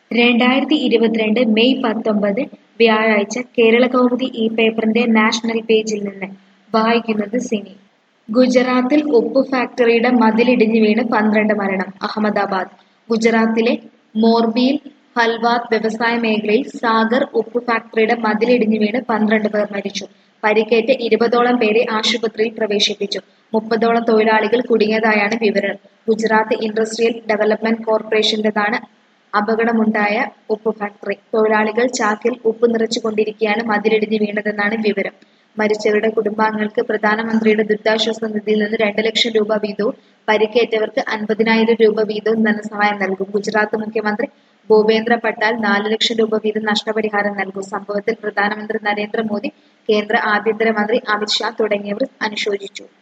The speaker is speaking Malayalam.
രണ്ടായിരത്തി ഇരുപത്തിരണ്ട് മെയ് പത്തൊമ്പത് വ്യാഴാഴ്ച കേരളകൗമുദി ഈ പേപ്പറിന്റെ നാഷണൽ പേജിൽ നിന്ന് വായിക്കുന്നത് സിനി ഗുജറാത്തിൽ ഉപ്പ് ഫാക്ടറിയുടെ മതിലിടിഞ്ഞു വീണ് പന്ത്രണ്ട് മരണം അഹമ്മദാബാദ് ഗുജറാത്തിലെ മോർബിയിൽ ഹൽവാദ് വ്യവസായ മേഖലയിൽ സാഗർ ഉപ്പ് ഫാക്ടറിയുടെ മതിലിടിഞ്ഞു വീണ് പന്ത്രണ്ട് പേർ മരിച്ചു പരിക്കേറ്റ ഇരുപതോളം പേരെ ആശുപത്രിയിൽ പ്രവേശിപ്പിച്ചു മുപ്പതോളം തൊഴിലാളികൾ കുടുങ്ങിയതായാണ് വിവരം ഗുജറാത്ത് ഇൻഡസ്ട്രിയൽ ഡെവലപ്മെന്റ് കോർപ്പറേഷന്റേതാണ് അപകടമുണ്ടായ ഉപ്പ് ഫാക്ടറി തൊഴിലാളികൾ ചാക്കിൽ ഉപ്പ് നിറച്ചുകൊണ്ടിരിക്കെയാണ് മതിലിടിഞ്ഞ് വീണതെന്നാണ് വിവരം മരിച്ചവരുടെ കുടുംബാംഗങ്ങൾക്ക് പ്രധാനമന്ത്രിയുടെ ദുരിതാശ്വാസ നിധിയിൽ നിന്ന് രണ്ട് ലക്ഷം രൂപ വീതവും പരിക്കേറ്റവർക്ക് അൻപതിനായിരം രൂപ വീതവും ധനസഹായം നൽകും ഗുജറാത്ത് മുഖ്യമന്ത്രി ഭൂപേന്ദ്ര പട്ടാൽ നാല് ലക്ഷം രൂപ വീതം നഷ്ടപരിഹാരം നൽകും സംഭവത്തിൽ പ്രധാനമന്ത്രി നരേന്ദ്രമോദി കേന്ദ്ര ആഭ്യന്തര മന്ത്രി അമിത് ഷാ തുടങ്ങിയവർ അനുശോചിച്ചു